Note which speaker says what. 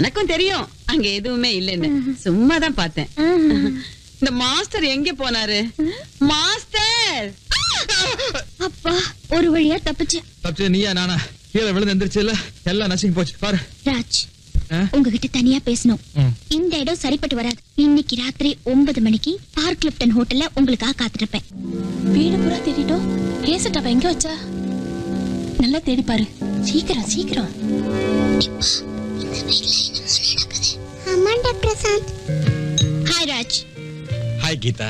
Speaker 1: எனக்கும் தெரியும் அங்க எதுவுமே இல்லைன்னு சும்மா தான் பார்த்தேன் இந்த மாஸ்டர் எங்க போனாரு மாஸ்டர்
Speaker 2: அப்பா ஒரு வழியா தப்பிச்சேன்
Speaker 3: தப்பிச்சு நீயா நானா கீழே விழுந்து எந்திரிச்சு இல்ல எல்லாம் நசிங்க போச்சு பாரு
Speaker 2: ராஜ்
Speaker 3: ஆ?
Speaker 2: உங்ககிட்ட தனியா பேசணும்
Speaker 3: ம்.
Speaker 2: இந்த இடம் சரிப்பட்டு வராது இன்னைக்கு ராத்திரி ஒன்பது மணிக்கு பார்க் லிப்டன் ஹோட்டல்ல உங்களுக்காக காத்திருப்பேன்
Speaker 4: வீடு பூரா தேடிட்டோம் கேசட் அவ எங்க வச்சா நல்லா தேடி பாரு சீக்கிரம் சீக்கிரம்
Speaker 2: ஆமாண்டா பிரசாந்த் ஹாய் ராஜ்
Speaker 3: ஹாய் கீதா